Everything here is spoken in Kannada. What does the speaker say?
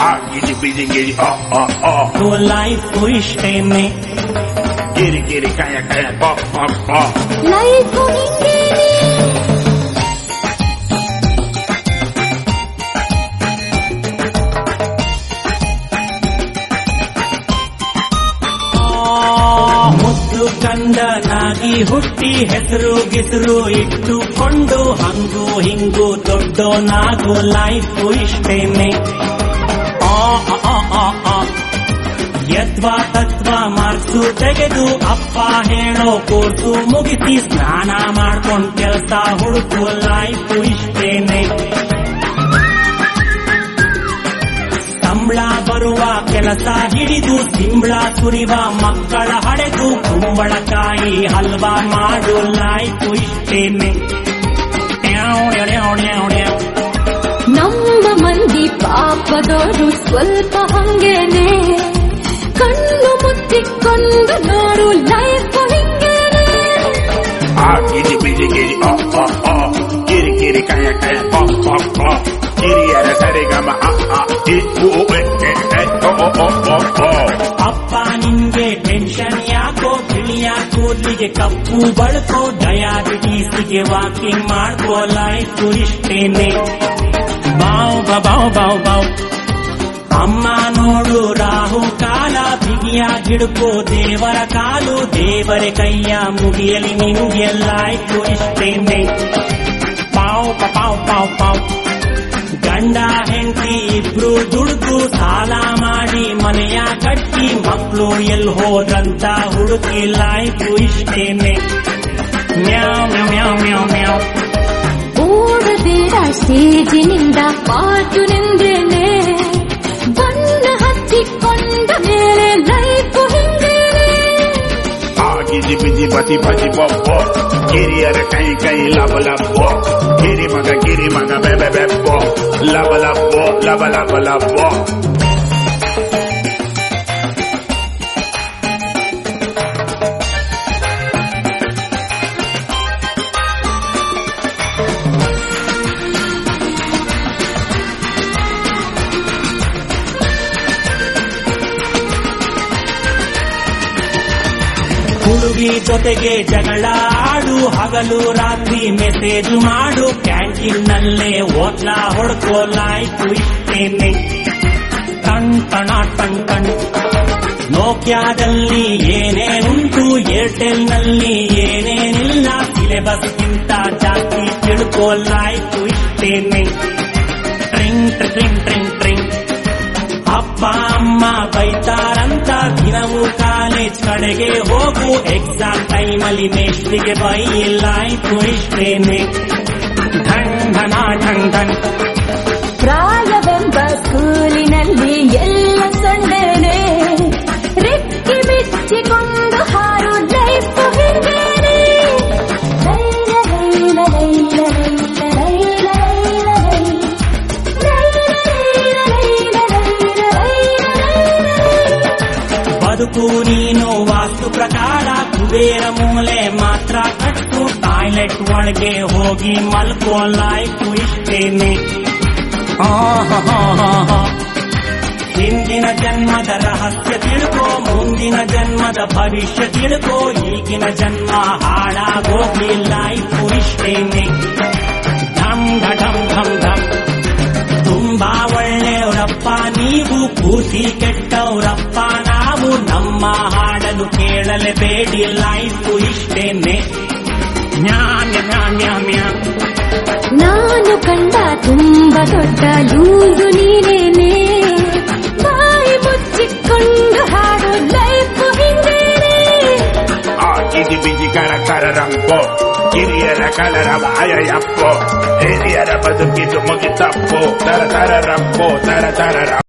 ಆ ಗಿಜಿ ಬಿಜಿ ಗಿಜಿ ಆ ಆ ಆ ಲೈಫ್ ಇಷ್ಟೇನೆ ಗಿರಿ ಗಿರಿ ಕಯ ಕಯ ಕಾ ಕಾ ಕಾ ಲೈಫು ಹಿಂಗೇನೆ ಮುದ್ದು ಕಂದನಾಗಿ ಹುಟ್ಟಿ ಹೆಸರು ಗಿಸರು ಇಟ್ಟುಕೊಂಡು ಹಂಗು ಹಿಂಗು ದೊಡ್ಡೋನಾಗು ಲೈಫ್ ಇಷ್ಟೇನೆ ಆ ಆ, ಆ, ಆ, ಆ. ಯದ್ವಾ ತತ್ವ ಮಾರ್ಕ್ಸು ತೆಗೆದು ಅಪ್ಪ ಹೇಳೋ ಕೋರ್ಸು ಮುಗಿಸಿ ಸ್ನಾನ ಮಾಡ್ಕೊಂಡ್ ಕೆಲಸ ಹುಡುಕು ಲೈಫ್ ಇಷ್ಟೇನೆ ಸಂಬಳ ಬರುವ ಕೆಲಸ ಹಿಡಿದು ಸಿಂಬಳ ಸುರಿವ ಮಕ್ಕಳ ಹಡೆದು ಕುಂಬಳಕಾಯಿ ಹಲ್ವಾ ಮಾಡು ಲಾಯ್ತು ಇಷ್ಟೇನೆ ಟ್ಯಾವ್ ಟ್ಯಾವ್ ಟ್ಯಾವ್ ಟ್ಯಾವ್. ನಮ್ಮ ಮಂದಿ ಪಾಪದವರು ಸ್ವಲ್ಪ ಹಂಗೇನೆ ಕಣ್ಣು ಮುಚ್ಚಿಕೊಂಡು ನೋಡು ಲೈಫು ಹಿಂಗೇನೆ ಆ ಗಿಜಿ ಬಿಜಿ ಗಿರಿ ಆ ಆ ಆ ಗಿರಿ ಗಿರಿ ಕಯ ಕಯ ಕಾ ಕಾ ಕಾ ಗಿರಿಯರ ಸರಿಗಮ ಆ ಆ ಇ ಉ ಎ ಎ ಎ ಓ ಓ ಓ ಓ ಓ ಅಪ್ಪ ನಿಂಗೆ ಟೆನ್ಷನ್ ಯಾಕೋ ಬಿಳಿಯ ಕೂದಲಿಗೆ ಕಪ್ಪು ಬಳ್ಕೋ ಡಯಾಬಿಟೀಸ್ಗೆ ವಾಕಿಂಗ್ ಮಾಡ್ಕೋ ಲೈಫು ಇಷ್ಟೇನೆ ಬಾವ್ ಬಾ ಬಾವ್ ಬಾವ್ ಬಾವ್ ಅಮ್ಮ ನೋಡು ರಾಹು ಕಾಲ ಬಿಗಿಯ ಹಿಡ್ಕೋ ದೇವರ ಕಾಲು ದೇವರ ಕೈಯ ಮುಗಿಯಲಿ ನಿನ್ಗೆ ಲಾಯ್ಕು ಇಷ್ಟೇನೆ ಪಾವ್ ಪ ಪಾವ್ ಪಾವ್ ಪಾವ್ ಗಂಡ ಹೆಂಡತಿ ಇಬ್ರು ದುಡ್ದು ಸಾಲ ಮಾಡಿ ಮನೆಯ ಕಟ್ಟಿ ಮಕ್ಕಳು ಎಲ್ ಹೋದ್ರಂತ ಹುಡುಕಿ ಲಾಯ್ಕು ಇಷ್ಟೇನೆ ಮ್ಯಾವ್ ಮ್ಯಾವ್ ಮ್ಯಾವ್ ಮ್ಯಾವ್ ಓಡಬೇಡ ಸ್ಟೇಜಿನಿಂದ ಪಾಟು ನಿಂದೇನೆ ಬಣ್ಣ ಹಚ್ಚಿಕೊಂಡ ಮೇಲೆ ಲೈಫು ಹಿಂಗೇನೆ ಆ ಗಿಜಿ ಬಿಜಿ ಬತಿ ಬಜಿ ಬೊಬ್ಬೊ ಗಿರಿಯರ ಕೈ ಕೈ ಲಬ ಲಬ್ಬೊ ಗಿರಿ ಮಗ ಗಿರಿ ಮಗ ಬೆಬೆ ಬೆಬ್ಬೊ ಲಬ ಲಬ್ಬೊ ಲಬ ಲಬ ಲಬ್ಬೊ ಹುಡುಗಿ ಜೊತೆಗೆ ಜಗಳ ಆಡು ಹಗಲು ರಾತ್ರಿ ಮೆಸೇಜ್ ಮಾಡು ಕ್ಯಾಂಟೀನ್ ನಲ್ಲೇ ಓಟ್ಲ ಹೊಡ್ಕೋ ಲಾಯ್ಕು ಇಷ್ಟೇನೆ ಟಣ್ ಟಣ ಟಣ್ ಟಣ್ ನೋಕ್ಯಾದಲ್ಲಿ ಏನೇನುಂಟು ಏರ್ಟೆಲ್ ನಲ್ಲಿ ಏನೇನಿಲ್ಲ ಸಿಲೆಬಸ್ಗಿಂತ ಜಾಸ್ತಿ ತಿಳ್ಕೋ ಲಾಯ್ಕು ಇಷ್ಟೇನೆ ಟ್ರಿಂಗ್ ಟ್ರಿಂಗ್ ಟ್ರಿಂಗ್ ಟ್ರಿಂಗ್ ಅಪ್ಪ ಅಮ್ಮ ಬೈತಾರಂತ ದಿನವೂ ಕಾಲೇಜ್ ಕಡೆಗೆ ಹೋಗು ಎಕ್ಸಾಮ್ ಟೈಮಲ್ಲಿ ಮೇಷ್ಟ್ರಿಗೆ ಬೈಲಾಯ್ತು ಇಷ್ಟೇನೆ ಢಣ್ ಢಣ ಢಣ್ ಢಣ್ ಪ್ರಾಯವೆಂಬ ಸ್ಕೂಲಿನಲ್ಲಿ ಎಲ್ಲ ಸಂಡೇನೆ ರೆಕ್ಕೆ ಬಿಚ್ಚಿಕೊಂಡು ಹಾರು ಲೈಫು ಹಿಂಗೇನೆ ಲೈಲ ಲೈಲ ಲೈಲ ಲೈಲ ಲೈಲ ಲೈಲ ಲೈಲ ಲೈಲ ಲೈಲ ಲೈಲ ಬದುಕು ನೀನು ವಾಸ್ತು ಪ್ರಕಾರ ಕುಬೇರ ಮೂಲೆ ಮಾತ್ರ ಕಟ್ಟು ಟಾಯ್ಲೆಟ್ ಒಳಗೆ ಹೋಗಿ ಮಲ್ಕೋ ಲಾಯ್ಕು ಇಷ್ಟೇನೆ ಆಹಾಹಾಹಾ. ಹಿಂದಿನ ಜನ್ಮದ ರಹಸ್ಯ ತಿಳ್ಕೋ ಮುಂದಿನ ಜನ್ಮದ ಭವಿಷ್ಯ ತಿಳ್ಕೋ ಈಗಿನ ಜನ್ಮ ಹಾಳಾಗೋಗಿ ಲೈಫು ಇಷ್ಟೇನೆ ಢಮ್ ಢಮ್ ಢಮ್ ಢಮ್ ತುಂಬಾ ಒಳ್ಳೆಯವರಪ್ಪ ನೀವು ಕೂಸಿ ಕೆಟ್ಟವರಪ್ಪ ನಾವು ನಮ್ಮ ಹಾಡಲು ಕೇಳಲೇಬೇಡಿ ಲೈಫು ಇಷ್ಟೇನೆ ನ್ಯಾನ್ಯ ನ್ಯಾನ್ಯ ಮ್ಯಾ ನಾನು ಕಂಡ ತುಂಬ ದೊಡ್ಡ ಲೂಸು ನೀನೇನೆ ಬಾಯಿ ಮುಚ್ಚಿಕೊಂಡು ಹಾಡು ಲೈಫು ಹಿಂಗೇನೆ ಆ ಗಿಜಿ ಬಿಜಿ ಕರ ಕರ ರಂಗೋ ಗಿರಿಯರ ಕಲರ ಬಾಯಪ್ಪ ಹಿರಿಯರ ಬದುಕಿದು ಮುಗಿತಪ್ಪು ತರ ತರ ರಂಪೋ ತರ ತರ ರಂಪೋ